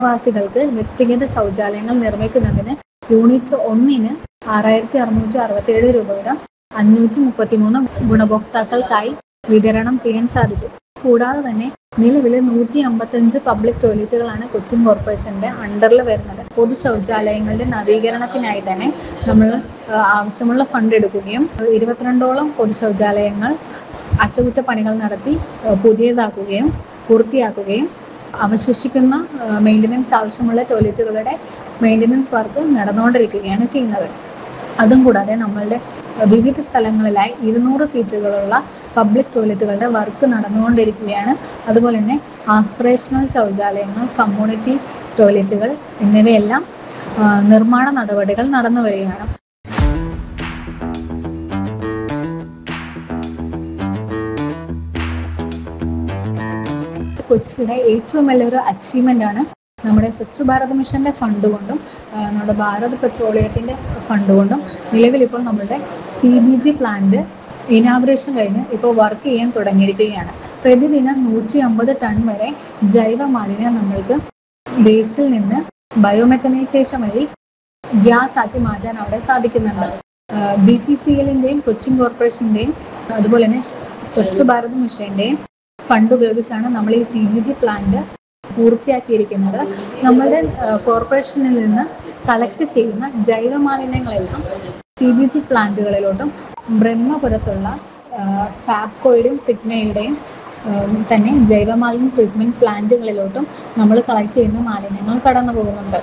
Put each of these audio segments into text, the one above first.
വാസികൾക്ക് വ്യക്തിഗത ശൗചാലയങ്ങൾ നിർമ്മിക്കുന്നതിന് യൂണിറ്റ് ഒന്നിന് ആറായിരത്തി അറുന്നൂറ്റി അറുപത്തിയേഴ് രൂപ വീതം അഞ്ഞൂറ്റി മുപ്പത്തിമൂന്ന് ഗുണഭോക്താക്കൾക്കായി വിതരണം ചെയ്യാൻ സാധിച്ചു കൂടാതെ തന്നെ നിലവിൽ നൂറ്റി അമ്പത്തഞ്ച് പബ്ലിക് ടോയ്ലറ്റുകളാണ് കൊച്ചിൻ കോർപ്പറേഷന്റെ അണ്ടറിൽ വരുന്നത് പൊതു ശൗചാലയങ്ങളുടെ നവീകരണത്തിനായി തന്നെ നമ്മൾ ആ, ആവശ്യമുള്ള ഫണ്ട് എടുക്കുകയും ഇരുപത്തിരണ്ടോളം പൊതു ശൗചാലയങ്ങൾ അറ്റകുറ്റപ്പണികൾ നടത്തി ആ, പുതിയതാക്കുകയും പൂർത്തിയാക്കുകയും അവശേഷിക്കുന്ന മെയിൻ്റനൻസ് ആവശ്യമുള്ള ടോയ്ലറ്റുകളുടെ മെയിൻ്റനൻസ് വർക്ക് നടന്നുകൊണ്ടിരിക്കുകയാണ് ചെയ്യുന്നത് അതും കൂടാതെ നമ്മളുടെ വിവിധ സ്ഥലങ്ങളിലായി ഇരുന്നൂറ് സീറ്റുകളുള്ള പബ്ലിക് ടോയ്ലറ്റുകളുടെ വർക്ക് നടന്നുകൊണ്ടിരിക്കുകയാണ് അതുപോലെ തന്നെ ആസ്പിറേഷണൽ ശൗചാലയങ്ങൾ കമ്മ്യൂണിറ്റി ടോയ്ലറ്റുകൾ എന്നിവയെല്ലാം ആ, നിർമ്മാണ നടപടികൾ നടന്നു വരികയാണ് കൊച്ചിയുടെ ഏറ്റവും വലിയൊരു അച്ചീവ്മെന്റ് ആണ് നമ്മുടെ സ്വച്ഛ് ഭാരത് മിഷന്റെ ഫണ്ട് കൊണ്ടും ആ, നമ്മുടെ ഭാരത് പെട്രോളിയത്തിന്റെ ഫണ്ട് കൊണ്ടും നിലവിൽ ഇപ്പോൾ നമ്മുടെ C B G plant inauguration കഴിഞ്ഞ് ഇപ്പോൾ വർക്ക് ചെയ്യാൻ തുടങ്ങിയിരിക്കുകയാണ് പ്രതിദിനം നൂറ്റി അമ്പത് ടൺ വരെ ജൈവ മാലിന്യം നമ്മൾക്ക് വേസ്റ്റിൽ നിന്ന് ബയോമെത്തനൈസേഷൻ വഴി ഗ്യാസ് ആക്കി മാറ്റാൻ അവിടെ സാധിക്കുന്നുണ്ട് ബി പി സി എല്ലിന്റെയും കൊച്ചിൻ കോർപ്പറേഷന്റെയും അതുപോലെ തന്നെ സ്വച്ഛ് ഭാരത് മിഷന്റെയും ഫണ്ട് ഉപയോഗിച്ചാണ് നമ്മൾ ഈ സി ബി ജി പ്ലാന്റ് പൂർത്തിയാക്കിയിരിക്കുന്നത് നമ്മളുടെ കോർപ്പറേഷനിൽ നിന്ന് കളക്ട് ചെയ്യുന്ന ജൈവ മാലിന്യങ്ങളെല്ലാം സി ബി ജി പ്ലാന്റുകളിലോട്ടും ബ്രഹ്മപുരത്തുള്ള ഫാബ്കോയുടെയും സിഗ്മയുടെയും തന്നെ ജൈവമാലിന്യ ട്രീറ്റ്മെന്റ് പ്ലാന്റുകളിലോട്ടും നമ്മൾ കളക്ട് ചെയ്യുന്ന മാലിന്യങ്ങൾ കടന്നു പോകുന്നുണ്ട്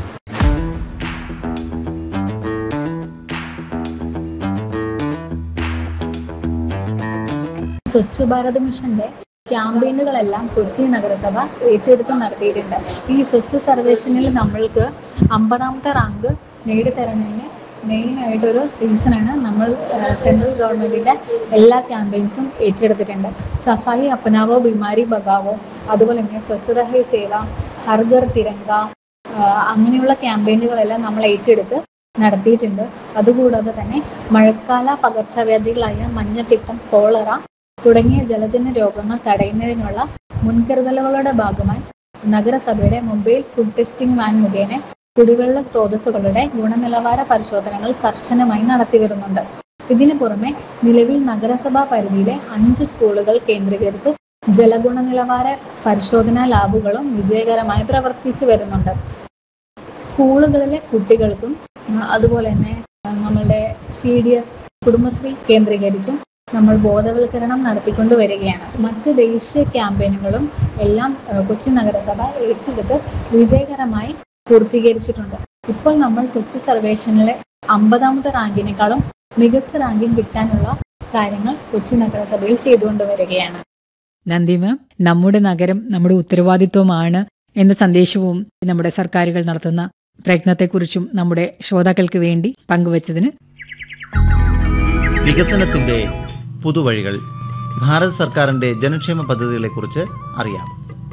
സ്വച്ഛ് ഭാരത് മിഷന്റെ ക്യാമ്പയിനുകളെല്ലാം കൊച്ചി നഗരസഭ ഏറ്റെടുത്ത് നടത്തിയിട്ടുണ്ട് ഈ സ്വച്ഛ് സർവേഷനിൽ നമ്മൾക്ക് അമ്പതാമത്തെ റാങ്ക് നേടിത്തരുന്നതിന് മെയിൻ ആയിട്ടൊരു റീസണാണ് നമ്മൾ സെൻട്രൽ ഗവൺമെന്റിന്റെ എല്ലാ ക്യാമ്പയിൻസും ഏറ്റെടുത്തിട്ടുണ്ട് സഫായി അപ്പനാവോ ബിമാരി ബഗാവോ അതുപോലെ തന്നെ സ്വച്ഛത ഹി സേവ ഹർഗർ തിരങ്ക ആ, അങ്ങനെയുള്ള ക്യാമ്പയിനുകളെല്ലാം നമ്മൾ ഏറ്റെടുത്ത് നടത്തിയിട്ടുണ്ട് അതുകൂടാതെ തന്നെ മഴക്കാല പകർച്ചവ്യാധികളായ മഞ്ഞപ്പിത്തം കോളറ തുടങ്ങിയ ജലജന്യ രോഗങ്ങൾ തടയുന്നതിനുള്ള മുൻകരുതലുകളുടെ ഭാഗമായി നഗരസഭയുടെ മൊബൈൽ ഫുഡ് ടെസ്റ്റിംഗ് വാൻ മുഖേന കുടിവെള്ള സ്രോതസ്സുകളുടെ ഗുണനിലവാര പരിശോധനകൾ കർശനമായി നടത്തി വരുന്നുണ്ട് ഇതിനു പുറമെ നിലവിൽ നഗരസഭാ പരിധിയിലെ അഞ്ച് സ്കൂളുകൾ കേന്ദ്രീകരിച്ച് ജലഗുണനിലവാര പരിശോധനാ ലാബുകളും വിജയകരമായി പ്രവർത്തിച്ചു വരുന്നുണ്ട് സ്കൂളുകളിലെ കുട്ടികൾക്കും ആ, അതുപോലെ തന്നെ ആ, നമ്മളുടെ സി ഡി എസ് കുടുംബശ്രീ കേന്ദ്രീകരിച്ചും നമ്മൾ ബോധവൽക്കരണം നടത്തിക്കൊണ്ട് വരികയാണ് മറ്റ് ദേശീയ ക്യാമ്പയിനുകളും എല്ലാം ആ, കൊച്ചി നഗരസഭ ഏറ്റെടുത്ത് വിജയകരമായി പൂർത്തീകരിച്ചിട്ടുണ്ട് ഇപ്പോൾ നമ്മൾ സ്വച്ഛ് സർവേഷനിലെ അമ്പതാമത്തെ റാങ്കിനേക്കാളും മികച്ച റാങ്കിങ് കിട്ടാനുള്ള കാര്യങ്ങൾ കൊച്ചി നഗരസഭയിൽ ചെയ്തുകൊണ്ട് വരികയാണ് നന്ദി മാം നമ്മുടെ നഗരം നമ്മുടെ ഉത്തരവാദിത്വമാണ് എന്ന സന്ദേശവും നമ്മുടെ സർക്കാരുകൾ നടത്തുന്ന പ്രയത്നത്തെക്കുറിച്ചും നമ്മുടെ ശ്രോതാക്കൾക്ക് വേണ്ടി പങ്കുവച്ചതിന് വികസനത്തിന്റെ പുതുവഴികൾ ഭാരത് സർക്കാരിന്റെ ജനക്ഷേമ പദ്ധതികളെക്കുറിച്ച് അറിയാം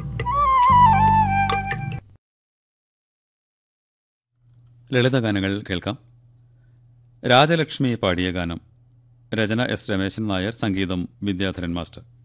ലളിതഗാനങ്ങൾ കേൾക്കാം രാജലക്ഷ്മി പാടിയ ഗാനം രചന എസ് രമേശൻ നായർ സംഗീതം വിദ്യാധരൻ മാസ്റ്റർ